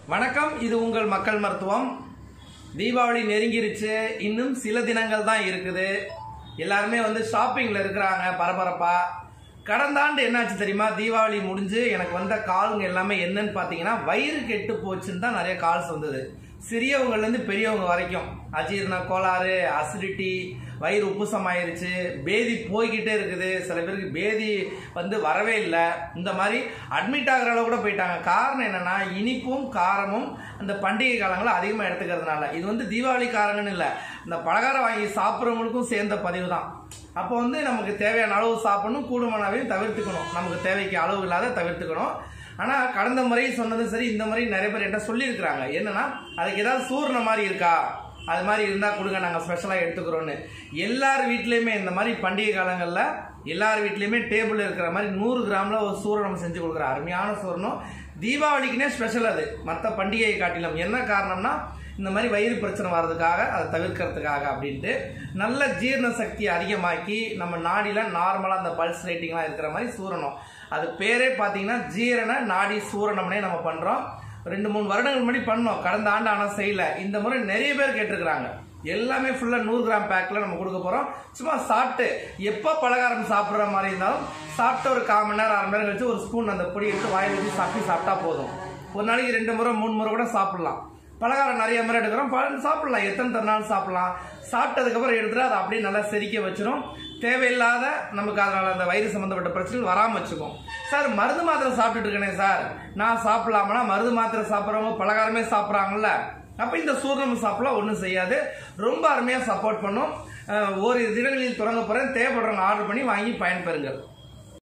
வணக்கம் இது உங்கள் மக்கள் மருத்துவம் தீபாவளி நெருங்கிருச்சு இன்னும் சில தினங்கள் தான் இருக்குது எல்லாருமே வந்து ஷாப்பிங்ல இருக்கிறாங்க பரபரப்பா கடந்த ஆண்டு என்னாச்சு தெரியுமா தீபாவளி முடிஞ்சு எனக்கு வந்த கால்ங்க எல்லாமே என்னன்னு பார்த்தீங்கன்னா வயிறு கெட்டு போச்சுன்னு தான் நிறைய கால்ஸ் வந்தது சிறியவங்கள்ல இருந்து பெரியவங்க வரைக்கும் அஜீரண கோளாறு அசிடிட்டி வயிறு உப்புசம் ஆயிருச்சு பேதி போய்கிட்டே இருக்குது சில பேருக்கு பேதி வந்து வரவே இல்லை இந்த மாதிரி அட்மிட் ஆகிற அளவு கூட போயிட்டாங்க காரணம் என்னன்னா இனிப்பும் காரமும் அந்த பண்டிகை காலங்களில் அதிகமாக எடுத்துக்கிறதுனால இது வந்து தீபாவளி காரங்கன்னு இல்லை இந்த பலகாரம் வாங்கி சாப்பிட்றவங்களுக்கும் சேர்ந்த பதிவு தான் அப்போ வந்து நமக்கு தேவையான அளவு சாப்பிடணும் கூடுமானவையும் தவிர்த்துக்கணும் நமக்கு தேவைக்கு அளவு இல்லாத தவிர்த்துக்கணும் ஆனால் கடந்த முறை சொன்னது சரி இந்த முறை நிறைய பேர் என்கிட்ட சொல்லியிருக்கிறாங்க என்னன்னா அதுக்கு ஏதாவது சூர்ண மாதிரி இருக்கா அது மாதிரி இருந்தால் கொடுங்க நாங்கள் ஸ்பெஷலாக எடுத்துக்கிறோன்னு எல்லார் வீட்லேயுமே இந்த மாதிரி பண்டிகை காலங்களில் எல்லார் வீட்லேயுமே டேபிள் இருக்கிற மாதிரி நூறு கிராமில் ஒரு சூரணம் செஞ்சு கொடுக்குற அருமையான சூரணம் தீபாவளிக்குனே ஸ்பெஷல் அது மற்ற பண்டிகையை காட்டிலும் என்ன காரணம்னா இந்த மாதிரி வயிறு பிரச்சனை வர்றதுக்காக அதை தவிர்க்கிறதுக்காக அப்படின்ட்டு நல்ல ஜீரண சக்தி அதிகமாக்கி நம்ம நாடியில் நார்மலாக அந்த பல்ஸ் ரேட்டிங்லாம் இருக்கிற மாதிரி சூரணம் அது பேரே பார்த்தீங்கன்னா ஜீரண நாடி சூரணம்னே நம்ம பண்ணுறோம் ரெண்டு மூணு வருடங்கள் முன்னாடி பண்ணோம் கடந்த ஆண்டு ஆனால் செய்யல இந்த முறை நிறைய பேர் கேட்டிருக்கிறாங்க எல்லாமே ஃபுல்லாக நூறு கிராம் பேக்கில் நம்ம கொடுக்க போகிறோம் சும்மா சாப்பிட்டு எப்போ பலகாரம் சாப்பிட்ற மாதிரி இருந்தாலும் சாப்பிட்டு ஒரு கால் மணி நேரம் அரை மணி நேரம் கழிச்சு ஒரு ஸ்பூன் அந்த பொடி எடுத்து வாயில் வச்சு சாப்பிட்டு சாப்பிட்டா போதும் ஒரு நாளைக்கு ரெண்டு முறை மூணு முறை கூட சாப்பிடலாம் பலகாரம் நிறைய முறை எடுக்கிறோம் பழம் சாப்பிடலாம் எத்தனை தருணாலும் சாப்பிடலாம் சாப்பிட்டதுக்கப்புறம் எடுத்துட்டு அதை அப்படியே நல்லா செரிக்க வச்சிரும் தேவையில்லாத நமக்கு அதனால அந்த வயிறு சம்பந்தப்பட்ட பிரச்சனைகள் வராமல் வச்சுக்கும் சார் மருந்து மாத்திரை சாப்பிட்டுட்டு இருக்கேனே சார் நான் சாப்பிடலாமனா மருந்து மாத்திரை சாப்பிட்றவங்க பலகாரமே சாப்பிட்றாங்கல்ல அப்போ இந்த சூர்ணம் சாப்பிடலாம் ஒன்றும் செய்யாது ரொம்ப அருமையாக சப்போர்ட் பண்ணும் அஹ் ஓரிரு தினங்களில் தொடங்க போகிறேன் தேவைப்படுறவங்க ஆர்டர் பண்ணி வாங்கி பயன்பெறுங்கள்